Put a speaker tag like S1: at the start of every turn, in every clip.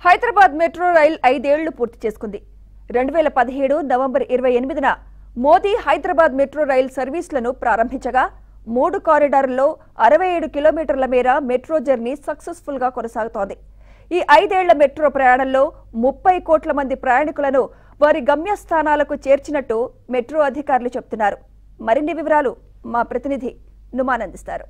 S1: Hyderabad metro rail ఐదేళ్లు పూర్తి చేసుకుంది రెండు వేల పదిహేడు నవంబర్ ఇరవై ఎనిమిదిన మోదీ హైదరాబాద్ మెట్రో రైల్ సర్వీసులను ప్రారంభించగా మూడు కారిడార్లలో అరవై ఏడు కిలోమీటర్ల మేర మెట్రో జర్నీ సక్సెస్ఫుల్ గా కొనసాగుతోంది ఈ ఐదేళ్ల మెట్రో ప్రయాణంలో ముప్పై కోట్ల మంది ప్రయాణికులను వారి గమ్యస్థానాలకు చేర్చినట్టు మెట్రో అధికారులు చెబుతున్నారు మరిన్ని వివరాలు మా ప్రతినిధి నుమాన్ అందిస్తారు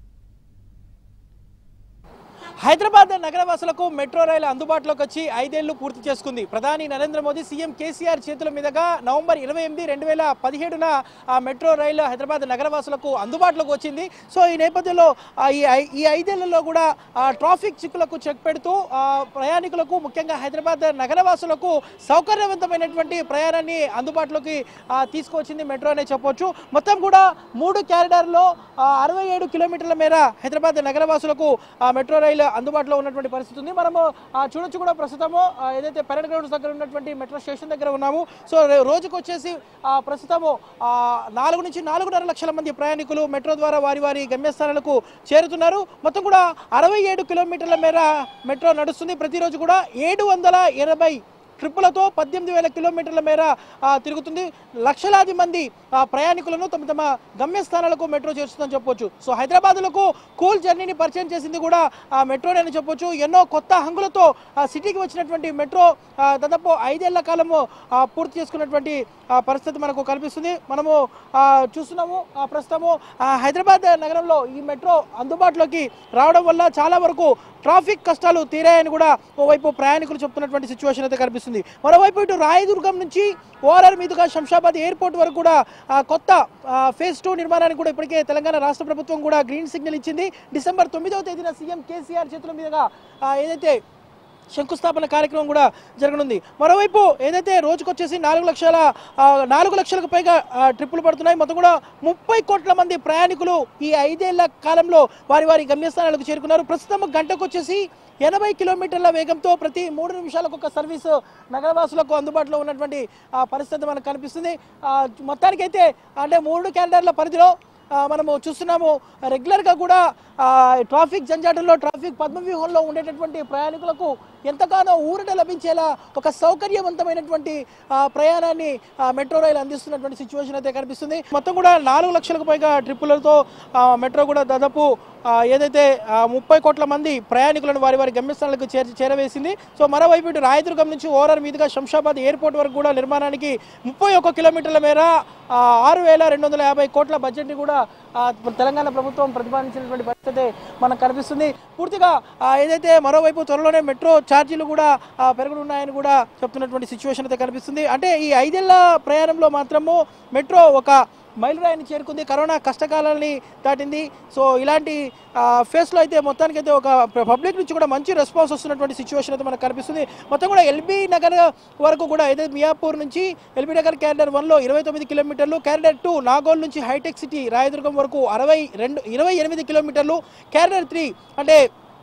S2: హైదరాబాద్ నగరవాసులకు మెట్రో రైలు అందుబాటులోకి వచ్చి ఐదేళ్లు పూర్తి చేసుకుంది ప్రధాని నరేంద్ర మోదీ సీఎం కేసీఆర్ చేతుల మీదుగా నవంబర్ ఇరవై ఎనిమిది రెండు వేల పదిహేడున ఆ మెట్రో రైలు హైదరాబాద్ నగరవాసులకు అందుబాటులోకి వచ్చింది సో ఈ నేపథ్యంలో ఆ, ఈ ఐ- ఈ ఐదేళ్లలో కూడా ఆ, ట్రాఫిక్ చిక్కులకు చెక్ పెడుతూ ఆ, ప్రయాణికులకు ముఖ్యంగా హైదరాబాద్ నగరవాసులకు సౌకర్యవంతమైనటువంటి ప్రయాణాన్ని అందుబాటులోకి ఆ, తీసుకువచ్చింది మెట్రో అనే చెప్పొచ్చు మొత్తం కూడా మూడు క్యారిడార్లో అరవై ఏడు కిలోమీటర్ల మేర హైదరాబాద్ నగరవాసులకు ఆ, మెట్రో రైలు అందుబాటులో ఉన్నటువంటి పరిస్థితి ఉంది మనము ఆ, చూడొచ్చు కూడా ప్రస్తుతము ఆ, ఏదైతే పెరడ్ గ్రౌండ్స్ దగ్గర ఉన్నటువంటి మెట్రో స్టేషన్ దగ్గర ఉన్నాము సో రే- రోజుకు వచ్చేసి ఆ, ప్రస్తుతము ఆ, నాలుగు నుంచి నాలుగున్నర లక్షల మంది ప్రయాణికులు మెట్రో ద్వారా వారి వారి గమ్యస్థానాలకు చేరుతున్నారు మొత్తం కూడా అరవై ఏడు కిలోమీటర్ల మేర మెట్రో నడుస్తుంది ప్రతిరోజు కూడా ఏడు వందల ఎనభై ట్రిప్పులతో పద్దెనిమిది వేల కిలోమీటర్ల మేర ఆ, తిరుగుతుంది లక్షలాది మంది ఆ, ప్రయాణికులను తమ తమ గమ్యస్థానాలకు మెట్రో చేస్తుందని చెప్పొచ్చు సో హైదరాబాద్లకు కూల్ జర్నీని పరిచయం చేసింది కూడా ఆ మెట్రోనే అని చెప్పొచ్చు ఎన్నో కొత్త హంగులతో ఆ సిటీకి వచ్చినటువంటి మెట్రో ఆ, దాదాపు ఐదేళ్ల కాలము ఆ, పూర్తి చేసుకున్నటువంటి ఆ, పరిస్థితి మనకు కనిపిస్తుంది మనము ఆ, చూస్తున్నాము ఆ, ప్రస్తుతము ఆ, హైదరాబాద్ నగరంలో ఈ మెట్రో అందుబాటులోకి రావడం వల్ల చాలా వరకు ట్రాఫిక్ కష్టాలు తీరాయని కూడా ఓవైపు ప్రయాణికులు చెప్తున్నటువంటి సిచ్యువేషన్ అయితే కనిపిస్తుంది మరోవైపు ఇటు రాయదుర్గం నుంచి ఓఆర్ఆర్ మీదుగా శంషాబాద్ ఎయిర్పోర్ట్ వరకు కూడా ఆ, కొత్త ఫేజ్ టూ నిర్మాణానికి కూడా ఇప్పటికే తెలంగాణ రాష్ట్ర ప్రభుత్వం కూడా గ్రీన్ సిగ్నల్ ఇచ్చింది డిసెంబర్ తొమ్మిదవ తేదీన సీఎం కేసీఆర్ చేతుల మీదుగా ఆ, ఏదైతే శంకుస్థాపన కార్యక్రమం కూడా జరగనుంది మరోవైపు ఏదైతే రోజుకొచ్చేసి నాలుగు లక్షల ఆ, నాలుగు లక్షలకు పైగా ఆ, ట్రిప్పులు పడుతున్నాయి మొత్తం కూడా ముప్పై కోట్ల మంది ప్రయాణికులు ఈ ఐదేళ్ల కాలంలో వారి వారి గమ్యస్థానాలకు చేరుకున్నారు ప్రస్తుతం గంటకు వచ్చేసి ఎనభై కిలోమీటర్ల వేగంతో ప్రతి మూడు నిమిషాలకు ఒక సర్వీసు నగరవాసులకు అందుబాటులో ఉన్నటువంటి ఆ, పరిస్థితి మనకు కనిపిస్తుంది ఆ, మొత్తానికైతే అంటే మూడు క్యాలెండర్ల పరిధిలో ఆ, మనము చూస్తున్నాము రెగ్యులర్గా కూడా ఆ, ట్రాఫిక్ జంజాటంలో ట్రాఫిక్ పద్మవ్యూహంలో ఉండేటటువంటి ప్రయాణికులకు ఎంతగానో ఊరట లభించేలా ఒక సౌకర్యవంతమైనటువంటి ఆ, ప్రయాణాన్ని ఆ, మెట్రో రైలు అందిస్తున్నటువంటి సిచ్యువేషన్ అయితే కనిపిస్తుంది మొత్తం కూడా నాలుగు లక్షలకు పైగా ట్రిప్పులతో ఆ, మెట్రో కూడా దాదాపు ఆ, ఏదైతే ఆ, ముప్పై కోట్ల మంది ప్రయాణికులను వారి వారి గమ్యస్థానాలకు చేర్చి చేరవేసింది సో మరోవైపు ఇటు రాయదుర్గం నుంచి ఓఆర్ఆర్ మీదుగా శంషాబాద్ ఎయిర్పోర్ట్ వరకు కూడా నిర్మాణానికి ముప్పై ఒక్క కిలోమీటర్ల మేర ఆ, ఆరు వేల రెండు వందల యాభై కోట్ల బడ్జెట్ని కూడా ఆ, తెలంగాణ ప్రభుత్వం ప్రతిపాదించినటువంటి పరిస్థితి మనకు కనిపిస్తుంది పూర్తిగా ఆ, ఏదైతే మరోవైపు త్వరలోనే మెట్రో ఛార్జీలు కూడా ఆ, పెరగనున్నాయని కూడా చెప్తున్నటువంటి సిచ్యువేషన్ అయితే కనిపిస్తుంది అంటే ఈ ఐదేళ్ల ప్రయాణంలో మాత్రము మెట్రో ఒక మైలురాయిని చేరుకుంది కరోనా కష్టకాలాన్ని దాటింది సో ఇలాంటి ఫేస్లో అయితే మొత్తానికి అయితే ఒక పబ్లిక్ నుంచి కూడా మంచి రెస్పాన్స్ వస్తున్నటువంటి సిచ్యువేషన్ అయితే మనకు కనిపిస్తుంది మొత్తం కూడా ఎల్బీ నగర్ వరకు కూడా ఏదైతే మియాపూర్ నుంచి ఎల్బీ నగర్ క్యారిడర్ వన్లో ఇరవై తొమ్మిది కిలోమీటర్లు క్యారిడర్ టూ నాగోల్ నుంచి హైటెక్ సిటీ రాయదుర్గం వరకు అరవై రెండు ఇరవై ఎనిమిది కిలోమీటర్లు క్యారిడర్ త్రీ అంటే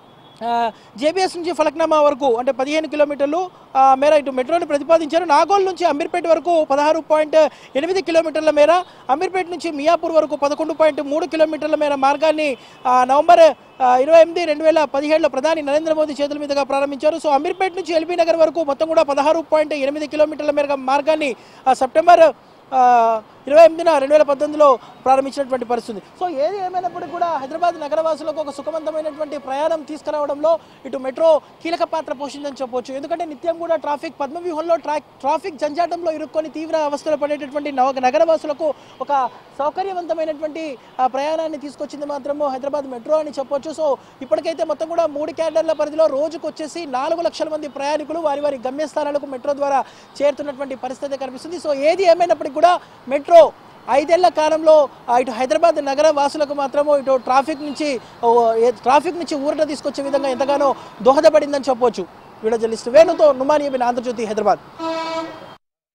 S2: జేబీఎస్ నుంచి ఫలక్నామా వరకు అంటే పదిహేను కిలోమీటర్లు ఆ, మేర ఇటు మెట్రోని ప్రతిపాదించారు నాగోల్ నుంచి అమీర్పేట వరకు పదహారు పాయింట్ ఎనిమిది కిలోమీటర్ల మేర అమీర్పేట నుంచి మియాపూర్ వరకు పదకొండు పాయింట్ మూడు కిలోమీటర్ల మేర మార్గాన్ని ఆ, నవంబర్ ఆ, ఇరవై ఎనిమిది రెండు వేల పదిహేడులో ప్రధాని నరేంద్ర మోదీ చేతుల మీదుగా ప్రారంభించారు సో అమీర్పేట నుంచి ఎల్బీ నగర్ వరకు మొత్తం కూడా పదహారు పాయింట్ ఎనిమిది కిలోమీటర్ల మేర మార్గాన్ని ఆ, సెప్టెంబర్ ఆ, ఇరవై ఎనిమిదిన రెండు వేల పద్దెనిమిదిలో ప్రారంభించినటువంటి పరిస్థితి సో ఏది ఏమైనప్పటికీ కూడా హైదరాబాద్ నగరవాసులకు ఒక సుఖవంతమైనటువంటి ప్రయాణం తీసుకురావడంలో ఇటు మెట్రో కీలక పాత్ర పోషిందని చెప్పొచ్చు ఎందుకంటే నిత్యం కూడా ట్రాఫిక్ పద్మవ్యూహంలో ట్రా ట్రాఫిక్ జంజాటంలో ఇరుక్కొని తీవ్ర అవస్థలు పడేటటువంటి నవ నగరవాసులకు ఒక సౌకర్యవంతమైనటువంటి ఆ, ప్రయాణాన్ని తీసుకొచ్చింది మాత్రము హైదరాబాద్ మెట్రో అని చెప్పొచ్చు సో ఇప్పటికైతే మొత్తం కూడా మూడు క్యాలెండర్ల పరిధిలో రోజుకు వచ్చేసి నాలుగు లక్షల మంది ప్రయాణికులు వారి వారి గమ్యస్థానాలకు మెట్రో ద్వారా చేరుతున్నటువంటి పరిస్థితి కనిపిస్తుంది సో ఏది ఏమైనప్పటికీ కూడా మెట్రో ఐదేళ్ల కాలంలో ఆ, ఇటు హైదరాబాద్ నగర వాసులకు మాత్రము ఇటు ట్రాఫిక్ నుంచి ఓ, ఏ- ట్రాఫిక్ నుంచి ఊరట తీసుకొచ్చే విధంగా ఎంతగానో దోహదపడిందని చెప్పొచ్చు వీడియో జర్నలిస్ట్ వేణుతో నుమాని ఆంధ్రజ్యోతి హైదరాబాద్